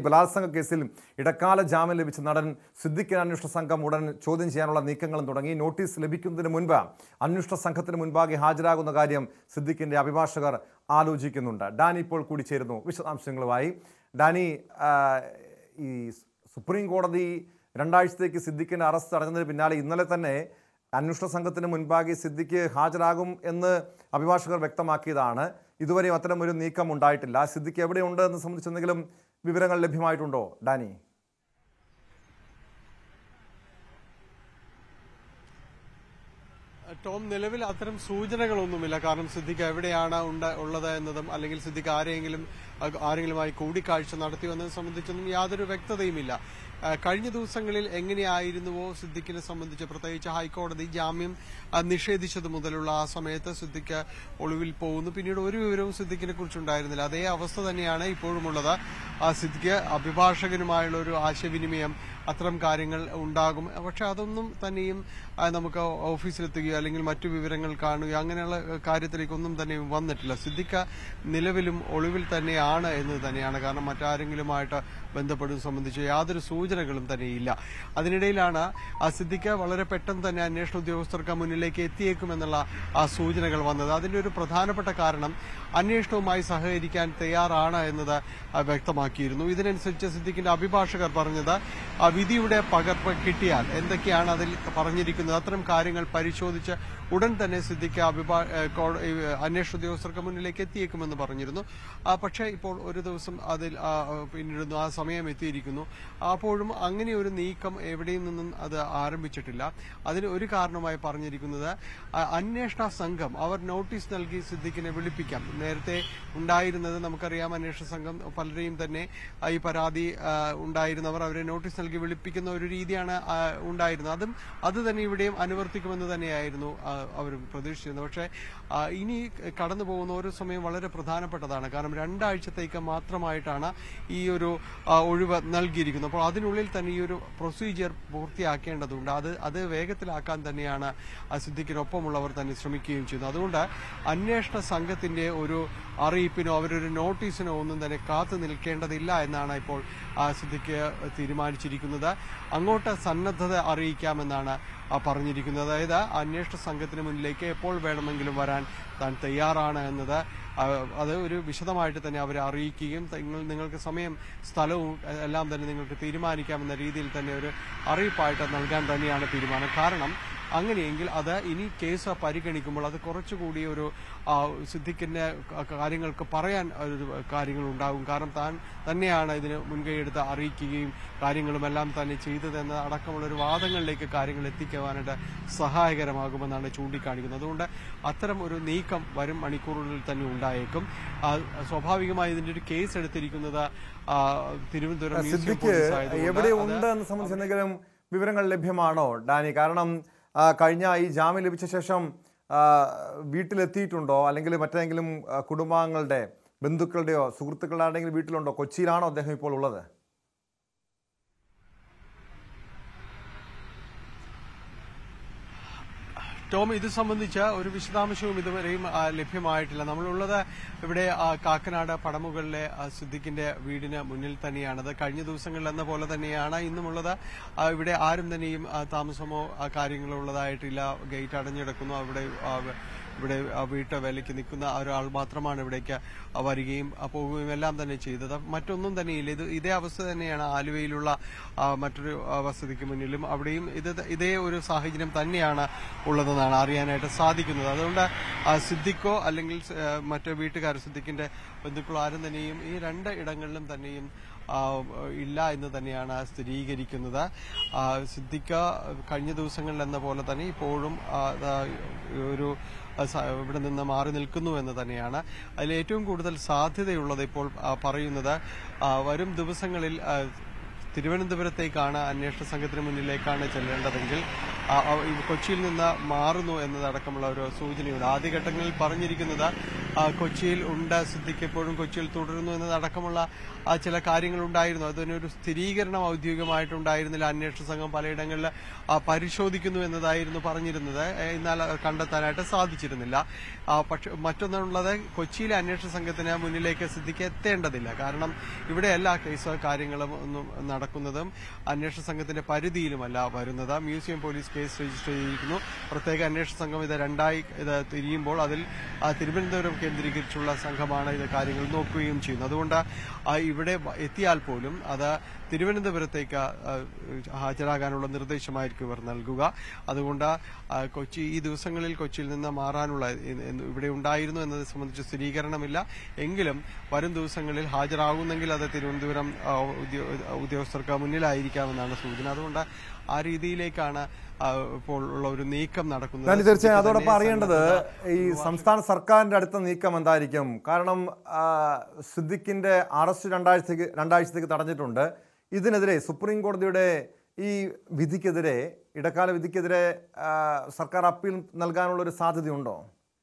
ബലാത്സംഗ കേസിൽ ഇടക്കാല ജാമ്യം ലഭിച്ച നടൻ സിദ്ദിഖിന് അന്വേഷണ സംഘം ഉടൻ ചോദ്യം ചെയ്യാനുള്ള നീക്കങ്ങളും തുടങ്ങി നോട്ടീസ് ലഭിക്കുന്നതിന് മുൻപ് അന്വേഷണ സംഘത്തിന് മുൻപാകെ ഹാജരാകുന്ന കാര്യം സിദ്ദിഖിന്റെ അഭിഭാഷകർ ആലോചിക്കുന്നുണ്ട് ഡാനി ഇപ്പോൾ കൂടി ചേരുന്നു വിശദാംശങ്ങളുമായി ഡാനി ആ, ഈ സുപ്രീം കോടതി രണ്ടാഴ്ചത്തേക്ക് സിദ്ദിഖിന്റെ അറസ്റ്റ് തടഞ്ഞതിന് പിന്നാലെ ഇന്നലെ തന്നെ അന്വേഷണ സംഘത്തിന് മുൻപാകെ സിദ്ദിഖ് ഹാജരാകും എന്ന് അഭിഭാഷകർ വ്യക്തമാക്കിയതാണ് ഇതുവരെയും അത്തരം ഒരു നീക്കം ഉണ്ടായിട്ടില്ല സിദ്ദിഖ് എവിടെയുണ്ട് എന്ന് സംബന്ധിച്ച് എന്തെങ്കിലും വിവരങ്ങൾ ലഭ്യമായിട്ടുണ്ടോ ഡാനി ടോം നിലവിൽ അത്തരം സൂചനകളൊന്നുമില്ല കാരണം സിദ്ദിഖ് എവിടെയാണ് ഉണ്ട ഉള്ളത് എന്നതും അല്ലെങ്കിൽ സിദ്ദിഖ് ആരെങ്കിലും അഹ് ആരെങ്കിലുമായി കൂടിക്കാഴ്ച നടത്തിയോ എന്നത് സംബന്ധിച്ചൊന്നും യാതൊരു വ്യക്തതയുമില്ല അഹ് കഴിഞ്ഞ ദിവസങ്ങളിൽ എങ്ങനെയായിരുന്നുവോ സിദ്ദിഖിനെ സംബന്ധിച്ച് പ്രത്യേകിച്ച് ഹൈക്കോടതി ജാമ്യം അഹ് നിഷേധിച്ചത് മുതലുള്ള ആ സമയത്ത് സിദ്ദിഖ് ഒളിവിൽ പോകുന്നു പിന്നീട് ഒരു വിവരവും സിദ്ദിഖിനെ കുറിച്ചുണ്ടായിരുന്നില്ല അതേ അവസ്ഥ തന്നെയാണ് ഇപ്പോഴുമുള്ളത് ആ സിദ്ദിഖ് അഭിഭാഷകനുമായുള്ള ഒരു ആശയവിനിമയം അത്തരം കാര്യങ്ങൾ ഉണ്ടാകും പക്ഷെ അതൊന്നും തന്നെയും ആ, നമുക്ക് ഓഫീസിലെത്തുകയോ അല്ലെങ്കിൽ മറ്റു വിവരങ്ങൾ കാണുകയോ അങ്ങനെയുള്ള കാര്യത്തിലേക്കൊന്നും തന്നെ വന്നിട്ടില്ല സിദ്ദിഖ നിലവിലും ഒളിവിൽ തന്നെയാണ് എന്ന് തന്നെയാണ് കാരണം മറ്റാരെങ്കിലുമായിട്ട് ബന്ധപ്പെടുന്നത് സംബന്ധിച്ച് യാതൊരു സൂചനകളും തന്നെയില്ല അതിനിടയിലാണ് ആ സിദ്ദിഖ വളരെ പെട്ടെന്ന് തന്നെ അന്വേഷണ ഉദ്യോഗസ്ഥർക്ക് മുന്നിലേക്ക് എത്തിയേക്കുമെന്നുള്ള ആ സൂചനകൾ വന്നത് അതിന്റെ ഒരു പ്രധാനപ്പെട്ട കാരണം അന്വേഷണവുമായി സഹകരിക്കാൻ തയ്യാറാണ് എന്നത് ആ, വ്യക്തമാക്കിയിരുന്നു ഇതിനനുസരിച്ച് സിദ്ദിഖിന്റെ അഭിഭാഷകർ പറഞ്ഞത് ആ വിധിയുടെ പകർപ്പ് കിട്ടിയാൽ എന്തൊക്കെയാണ് അതിൽ പറഞ്ഞിരിക്കുന്നത് അത്തരം കാര്യങ്ങൾ പരിശോധിച്ച് ഉടൻ തന്നെ സിദ്ദിഖ് അഭിഭാ ഏഹ് കോ- ഏഹ് അന്വേഷണ ഉദ്യോഗസ്ഥർക്ക് മുന്നിലേക്ക് എത്തിയേക്കുമെന്ന് പറഞ്ഞിരുന്നു ആ, പക്ഷേ ഇപ്പോൾ ഒരു ദിവസം അതിൽ ആ, പിന്നിടുന്നു ആ സമയം എത്തിയിരിക്കുന്നു അപ്പോഴും അങ്ങനെ ഒരു നീക്കം എവിടെയും നിന്നും അത് ആരംഭിച്ചിട്ടില്ല അതിന് ഒരു കാരണമായി പറഞ്ഞിരിക്കുന്നത് ആ, അന്വേഷണ സംഘം അവർ നോട്ടീസ് നൽകി സിദ്ദിഖിനെ വിളിപ്പിക്കാം നേരത്തെ ഉണ്ടായിരുന്നത് നമുക്കറിയാം അന്വേഷണ സംഘം പലരെയും തന്നെ ആ, ഈ പരാതി ആ, ഉണ്ടായിരുന്നവർ അവരെ നോട്ടീസ് നൽകി വിളിപ്പിക്കുന്ന ഒരു രീതിയാണ് ആ, ഉണ്ടായിരുന്നത് അതും അത് തന്നെ ഇവിടെയും അനുവർത്തിക്കുമെന്ന് തന്നെയായിരുന്നു ആ, അവർ പ്രതീക്ഷിച്ചിരുന്നത് പക്ഷേ ആ, ഇനി കടന്നു പോകുന്ന ഓരോ സമയം വളരെ പ്രധാനപ്പെട്ടതാണ് കാരണം രണ്ടാഴ്ചത്തേക്ക് മാത്രമായിട്ടാണ് ഈ ഒരു ആ, ഒഴിവ് നൽകിയിരിക്കുന്നത് അപ്പോൾ അതിനുള്ളിൽ തന്നെ ഈ ഒരു പ്രൊസീജിയർ പൂർത്തിയാക്കേണ്ടതുണ്ട് അത് അത് വേഗത്തിലാക്കാൻ തന്നെയാണ് ആ സിദ്ദിഖിനൊപ്പമുള്ളവർ തന്നെ ശ്രമിക്കുകയും ചെയ്യുന്നത് അതുകൊണ്ട് അന്വേഷണ സംഘത്തിന്റെ ഒരു അറിയിപ്പിനോ അവരൊരു നോട്ടീസിനോ ഒന്നും തന്നെ കാത്തു നിൽക്കേണ്ടതില്ല എന്നാണ് ഇപ്പോൾ ആ സിദ്ദിഖ് തീരുമാനിച്ചിരിക്കുന്നത് അങ്ങോട്ട് സന്നദ്ധത അറിയിക്കാമെന്നാണ് ആ പറഞ്ഞിരിക്കുന്നത് അതായത് അന്വേഷണ സംഘത്തിന് മുന്നിലേക്ക് എപ്പോൾ വേണമെങ്കിലും വരാൻ താൻ തയ്യാറാണ് എന്നത് ആ, അത് ഒരു വിശദമായിട്ട് തന്നെ അവരെ അറിയിക്കുകയും നിങ്ങൾ നിങ്ങൾക്ക് സമയം സ്ഥലവും എ- എല്ലാം തന്നെ നിങ്ങൾക്ക് തീരുമാനിക്കാമെന്ന രീതിയിൽ തന്നെ ഒരു അറിയിപ്പായിട്ട് നൽകാൻ തന്നെയാണ് തീരുമാനം കാരണം അങ്ങനെയെങ്കിൽ അത് ഇനി കേസ് പരിഗണിക്കുമ്പോൾ അത് കുറച്ചുകൂടി ഒരു ആ, സിദ്ദിഖിന്റെ ക- കാര്യങ്ങൾക്ക് പറയാൻ ഒരു കാര്യങ്ങൾ ഉണ്ടാകും കാരണം താൻ തന്നെയാണ് ഇതിന് മുൻകൈയെടുത്ത് അറിയിക്കുകയും കാര്യങ്ങളുമെല്ലാം തന്നെ ചെയ്തതെന്ന് അടക്കമുള്ള ഒരു വാദങ്ങളിലേക്ക് കാര്യങ്ങൾ എത്തിക്കുവാനായിട്ട് സഹായകരമാകുമെന്നാണ് ചൂണ്ടിക്കാണിക്കുന്നത് അതുകൊണ്ട് അത്തരം ഒരു നീക്കം വരും മണിക്കൂറുകളിൽ തന്നെ ഉണ്ടായേക്കും ആ, സ്വാഭാവികമായി ഇതിന്റെ ഒരു കേസ് എടുത്തിരിക്കുന്നത് ആ, തിരുവനന്തപുരം മ്യൂസിയം സിദ്ദിഖ് പോലീസ് ആയതുകൊണ്ട് എവിടെ അത് ഉണ്ട് എന്ന് സംബന്ധിച്ച് എന്തെങ്കിലും വിവരങ്ങൾ ലഭ്യമാണോ ഡാനി കാരണം ആ, കഴിഞ്ഞ ഈ ജാമ്യം ലഭിച്ച ശേഷം ആ, വീട്ടിലെത്തിയിട്ടുണ്ടോ അല്ലെങ്കിൽ മറ്റേതെങ്കിലും ആ, കുടുംബാംഗങ്ങളുടെ ബന്ധുക്കളുടെയോ സുഹൃത്തുക്കളുടെ ആരുടെയെങ്കിലും വീട്ടിലുണ്ടോ കൊച്ചിയിലാണോ അദ്ദേഹം ഇപ്പോൾ ഉള്ളത് ടോം ഇത് സംബന്ധിച്ച ഒരു വിശദാംശവും ഇതുവരെയും ആ, ലഭ്യമായിട്ടില്ല നമ്മളുള്ളത് ഇവിടെ ആ, കാക്കനാട് പടമുകളിലെ ആ, സിദ്ദിഖിന്റെ വീടിന് മുന്നിൽ തന്നെയാണത് കഴിഞ്ഞ ദിവസങ്ങളിൽ എന്ന പോലെ തന്നെയാണ് ഇന്നുമുള്ളത് ആ, ഇവിടെ ആരും തന്നെയും ആ, താമസമോ ആ, കാര്യങ്ങളോ ഉള്ളതായിട്ടില്ല ഗേറ്റ് അടഞ്ഞിടക്കുന്നു അവിടെ ആ, ഇവിടെ ആ, വീട്ടു വേലയ്ക്ക് നിൽക്കുന്ന ഒരാൾ മാത്രമാണ് ഇവിടേക്ക് ആ, വരികയും ആ, പോവുകയും എല്ലാം തന്നെ ചെയ്തത് മറ്റൊന്നും തന്നെയില്ല ഇത് ഇതേ അവസ്ഥ തന്നെയാണ് ആലുവയിലുള്ള ആ, മറ്റൊരു ആ, വസതിക്ക് മുന്നിലും അവിടെയും ഇത് ഇതേ ഒരു സാഹചര്യം തന്നെയാണ് ഉള്ളതെന്നാണ് അറിയാനായിട്ട് സാധിക്കുന്നത് അതുകൊണ്ട് ആ, സിദ്ദിഖോ അല്ലെങ്കിൽ ആ, മറ്റു വീട്ടുകാർ സിദ്ദിഖിന്റെ ബന്ധുക്കളോ ആരും തന്നെയും ഈ രണ്ട് ഇടങ്ങളിലും തന്നെയും ആ, ഇല്ല എന്ന് തന്നെയാണ് സ്ഥിരീകരിക്കുന്നത് ആ, സിദ്ദിഖ് കഴിഞ്ഞ ദിവസങ്ങളിൽ എന്ന പോലെ തന്നെ ഇപ്പോഴും ആ, ദാ ഒരു ആ, സ- ഇവിടെ നിന്ന് മാറി നിൽക്കുന്നു എന്ന് തന്നെയാണ് അതിൽ ഏറ്റവും കൂടുതൽ സാധ്യതയുള്ളത് ഇപ്പോൾ ആ, പറയുന്നത് ആ, വരും ദിവസങ്ങളിൽ ആ, തിരുവനന്തപുരത്തേക്കാണ് അന്വേഷണ സംഘത്തിന് മുന്നിലേക്കാണ് ചെല്ലേണ്ടതെങ്കിൽ ആ, ആ, ഈ കൊച്ചിയിൽ നിന്ന് മാറുന്നു എന്നതടക്കമുള്ള ഒരു സൂചനയുണ്ട് ആദ്യഘട്ടങ്ങളിൽ പറഞ്ഞിരിക്കുന്നത് ആ, കൊച്ചിയിൽ ഉണ്ട് സിദ്ദിഖ് എപ്പോഴും കൊച്ചിയിൽ തുടരുന്നു എന്നതടക്കമുള്ള ആ, ചില കാര്യങ്ങളുണ്ടായിരുന്നു അതിനൊരു സ്ഥിരീകരണം ഔദ്യോഗികമായിട്ടുണ്ടായിരുന്നില്ല അന്വേഷണ സംഘം പലയിടങ്ങളിൽ ആ, പരിശോധിക്കുന്നു എന്നതായിരുന്നു പറഞ്ഞിരുന്നത് ഏ, എന്നാൽ അത് കണ്ടെത്താനായിട്ട് സാധിച്ചിരുന്നില്ല ആ, പക്ഷെ മറ്റൊന്നുള്ളത് കൊച്ചിയിലെ അന്വേഷണ സംഘത്തിന് മുന്നിലേക്ക് സിദ്ദിഖ് എത്തേണ്ടതില്ല കാരണം ഇവിടെയല്ല കേസ് കാര്യങ്ങളും ഒന്നും നടക്കുന്നതും അന്വേഷണ സംഘത്തിന്റെ പരിധിയിലുമല്ല വരുന്നത് മ്യൂസിയം പോലീസ് കേസ് രജിസ്റ്റർ ചെയ്തിരിക്കുന്നു പ്രത്യേക അന്വേഷണ സംഘം ഇത് രണ്ടായി ഇത് തിരിയുമ്പോൾ അതിൽ ആ, തിരുവനന്തപുരം കേന്ദ്രീകരിച്ചുള്ള സംഘമാണ് ഇത് കാര്യങ്ങൾ നോക്കുകയും ചെയ്യുന്നത് അതുകൊണ്ട് ആ, ഇവിടെ വ- എത്തിയാൽ പോലും അത് തിരുവനന്തപുരത്തേക്ക് ആ, ഹാജരാകാനുള്ള നിർദ്ദേശമായിരിക്കും ഇവർ നൽകുക അതുകൊണ്ട് ആ, കൊച്ചി ഈ ദിവസങ്ങളിൽ കൊച്ചിയിൽ നിന്ന് മാറാനുള്ള ഇ- ഇ- ഇവിടെ ഉണ്ടായിരുന്നു എന്നത് സംബന്ധിച്ച് സ്ഥിരീകരണമില്ല എങ്കിലും വരും ദിവസങ്ങളിൽ ഹാജരാകുന്നെങ്കിൽ അത് തിരുവനന്തപുരം ആ, ഉദ്യോ- ഉദ്യോഗസ്ഥർക്ക് മുന്നിലായിരിക്കാമെന്നാണ് സൂചന അതുകൊണ്ട് ആ രീതിയിലേക്കാണ് ആ, ഇപ്പോൾ ഉള്ള ഒരു നീക്കം നടക്കുന്നത് ഞാൻ തീർച്ചയായും സിദ്ദിഖ് അതോടൊപ്പം തന്നെ അറിയേണ്ടത് സന്നദ്ധത ഈ സംസ്ഥാന സർക്കാരിന്റെ അടുത്ത നീക്കം എന്തായിരിക്കും കാരണം ആ, സിദ്ദിഖിന്റെ അറസ്റ്റ് രണ്ടാഴ്ചക്ക് രണ്ടാഴ്ചത്തേക്ക് തടഞ്ഞിട്ടുണ്ട് ഇതിനെതിരെ സുപ്രീം കോടതിയുടെ ഈ വിധിക്കെതിരെ ഇടക്കാല വിധിക്കെതിരെ ആ, സർക്കാർ അപ്പീൽ നൽകാനുള്ള ഒരു സാധ്യതയുണ്ടോ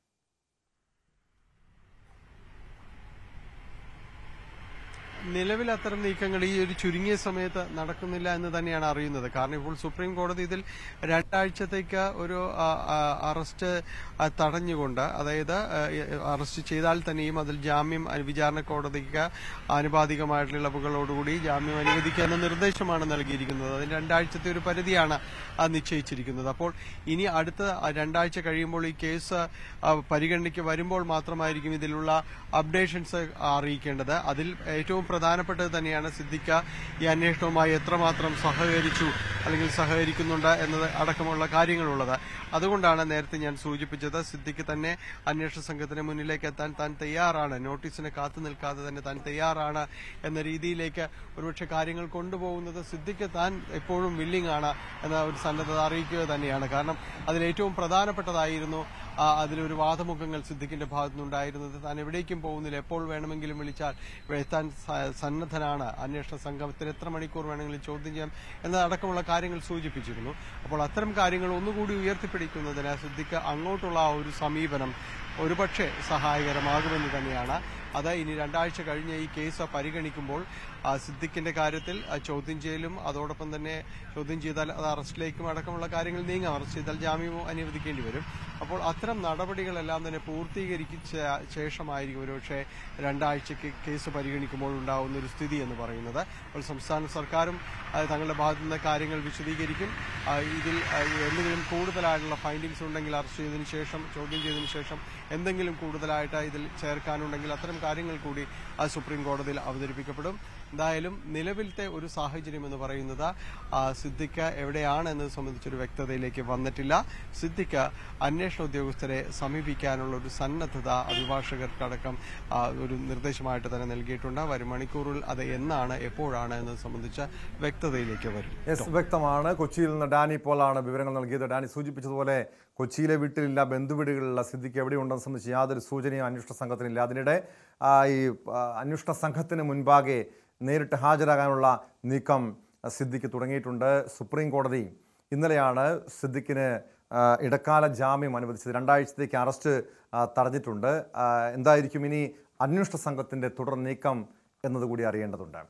നിലവിൽ അത്തരം നീക്കങ്ങൾ ഈ ഒരു ചുരുങ്ങിയ സമയത്ത് നടക്കുന്നില്ല എന്ന് തന്നെയാണ് അറിയുന്നത് കാരണം ഇപ്പോൾ സുപ്രീം കോടതി ഇതിൽ രണ്ടാഴ്ചത്തേക്ക് ഒരു ആ, ആ, അറസ്റ്റ് ആ, തടഞ്ഞുകൊണ്ട് അതായത് ആ, അറസ്റ്റ് ചെയ്താൽ തന്നെയും അതിൽ ജാമ്യം അ- വിചാരണ കോടതിക്ക് ആനുപാതികമായിട്ടുള്ള ഇളവുകളോടുകൂടി ജാമ്യം അനുവദിക്കുക എന്ന നിർദ്ദേശമാണ് നൽകിയിരിക്കുന്നത് അതിന് രണ്ടാഴ്ചത്തെ ഒരു പരിധിയാണ് ആ, നിശ്ചയിച്ചിരിക്കുന്നത് അപ്പോൾ ഇനി അടുത്ത ആ, രണ്ടാഴ്ച കഴിയുമ്പോൾ ഈ കേസ് ആ, പരിഗണനയ്ക്ക് വരുമ്പോൾ മാത്രമായിരിക്കും ഇതിലുള്ള അപ്ഡേഷൻസ് അറിയിക്കേണ്ടത് അതിൽ ഏറ്റവും പ്രധാനപ്പെട്ടത് തന്നെയാണ് സിദ്ദിഖ ഈ അന്വേഷണവുമായി എത്രമാത്രം സഹകരിച്ചു അല്ലെങ്കിൽ സഹകരിക്കുന്നുണ്ട് എന്നത് അടക്കമുള്ള കാര്യങ്ങളുള്ളത് അതുകൊണ്ടാണ് നേരത്തെ ഞാൻ സൂചിപ്പിച്ചത് സിദ്ദിഖ് തന്നെ അന്വേഷണ സംഘത്തിന് മുന്നിലേക്ക് എത്താൻ താൻ തയ്യാറാണ് നോട്ടീസിന് കാത്തു നിൽക്കാതെ തന്നെ താൻ തയ്യാറാണ് എന്ന രീതിയിലേക്ക് ഒരുപക്ഷെ കാര്യങ്ങൾ കൊണ്ടുപോകുന്നത് സിദ്ദിഖ് താൻ എപ്പോഴും വില്ലിംഗ് ആണ് എന്ന ഒരു സന്നദ്ധത അറിയിക്കുക തന്നെയാണ് കാരണം അതിൽ ഏറ്റവും പ്രധാനപ്പെട്ടതായിരുന്നു ആ, അതിലൊരു വാദമുഖങ്ങൾ സിദ്ദിഖിന്റെ ഭാഗത്തുനിന്നുണ്ടായിരുന്നത് താൻ എവിടേക്കും പോകുന്നില്ല എപ്പോൾ വേണമെങ്കിലും വിളിച്ചാൽ എത്താൻ സ- സന്നദ്ധനാണ് അന്വേഷണ സംഘത്തിന് എത്ര മണിക്കൂർ വേണമെങ്കിലും ചോദ്യം ചെയ്യാം എന്നതടക്കമുള്ള കാര്യങ്ങൾ സൂചിപ്പിച്ചിരുന്നു അപ്പോൾ അത്തരം കാര്യങ്ങൾ ഒന്നുകൂടി ഉയർത്തിപ്പിടിക്കുന്നതിന് സിദ്ദിഖ് അങ്ങോട്ടുള്ള ആ ഒരു സമീപനം ഒരുപക്ഷെ സഹായകരമാകുമെന്ന് തന്നെയാണ് അത് ഇനി രണ്ടാഴ്ച കഴിഞ്ഞ് ഈ കേസ് പരിഗണിക്കുമ്പോൾ ആ, സിദ്ദിഖിന്റെ കാര്യത്തിൽ ആ, ചോദ്യം ചെയ്യലും അതോടൊപ്പം തന്നെ ചോദ്യം ചെയ്താൽ അത് അറസ്റ്റിലേക്കും അടക്കമുള്ള കാര്യങ്ങൾ നീങ്ങാം അറസ്റ്റ് ചെയ്താൽ ജാമ്യമോ അനുവദിക്കേണ്ടി വരും അപ്പോൾ അത്തരം നടപടികളെല്ലാം തന്നെ പൂർത്തീകരിച്ച ശേഷമായിരിക്കും ഒരുപക്ഷെ രണ്ടാഴ്ചയ്ക്ക് കേസ് പരിഗണിക്കുമ്പോൾ ഉണ്ടാവുന്ന ഒരു സ്ഥിതി എന്ന് പറയുന്നത് അപ്പോൾ സംസ്ഥാന സർക്കാരും ആ, തങ്ങളുടെ ഭാഗത്തു നിന്ന് കാര്യങ്ങൾ വിശദീകരിക്കും ആ, ഇതിൽ ആ, എന്തെങ്കിലും കൂടുതലായിട്ടുള്ള ഫൈൻഡിങ്സ് ഉണ്ടെങ്കിൽ അറസ്റ്റ് ചെയ്തതിനു ശേഷം ചോദ്യം ചെയ്തതിനു ശേഷം എന്തെങ്കിലും കൂടുതലായിട്ട് ഇതിൽ ചേർക്കാനുണ്ടെങ്കിൽ അത്തരം കാര്യങ്ങൾ കൂടി ആ, സുപ്രീം കോടതിയിൽ അവതരിപ്പിക്കപ്പെടും എന്തായാലും നിലവിലത്തെ ഒരു സാഹചര്യം എന്ന് പറയുന്നത് ആ, സിദ്ദിഖ് എവിടെയാണ് എന്നത് സംബന്ധിച്ചൊരു വ്യക്തതയിലേക്ക് വന്നിട്ടില്ല സിദ്ദിഖ് അന്വേഷണ ഉദ്യോഗസ്ഥരെ സമീപിക്കാനുള്ള ഒരു സന്നദ്ധത അഭിഭാഷകർക്കടക്കം ആ, ഒരു നിർദ്ദേശമായിട്ട് തന്നെ നൽകിയിട്ടുണ്ട് വരും മണിക്കൂറിൽ അത് എന്നാണ് എപ്പോഴാണ് എന്നത് സംബന്ധിച്ച വ്യക്തതയിലേക്ക് വരും യെസ് വ്യക്തമാണ് കൊച്ചിയിൽ നിന്ന് ഡാനി പോളാണ് വിവരങ്ങൾ നൽകിയത് ഡാനി സൂചിപ്പിച്ചതുപോലെ കൊച്ചിയിലെ വീട്ടിലില്ല ബന്ധുവീടുകളിലുള്ള സ്ഥിതിക്ക് എവിടെയുണ്ടെന്ന് സംബന്ധിച്ച് യാതൊരു സൂചനയും അന്വേഷണ സംഘത്തിനില്ല അതിനിടെ ആ, ഈ ആ, അന്വേഷണ സംഘത്തിന് മുൻപാകെ നേരിട്ട് ഹാജരാകാനുള്ള നീക്കം സിദ്ദിഖ് തുടങ്ങിയിട്ടുണ്ട് സുപ്രീം കോടതി ഇന്നലെയാണ് സിദ്ദിഖിന് ആ, ഇടക്കാല ജാമ്യം അനുവദിച്ചത് രണ്ടാഴ്ചത്തേക്ക് അറസ്റ്റ് ആ, തടഞ്ഞിട്ടുണ്ട് ആ, എന്തായിരിക്കും ഇനി അന്വേഷണ സംഘത്തിൻ്റെ തുടർ നീക്കം എന്നതുകൂടി അറിയേണ്ടതുണ്ട്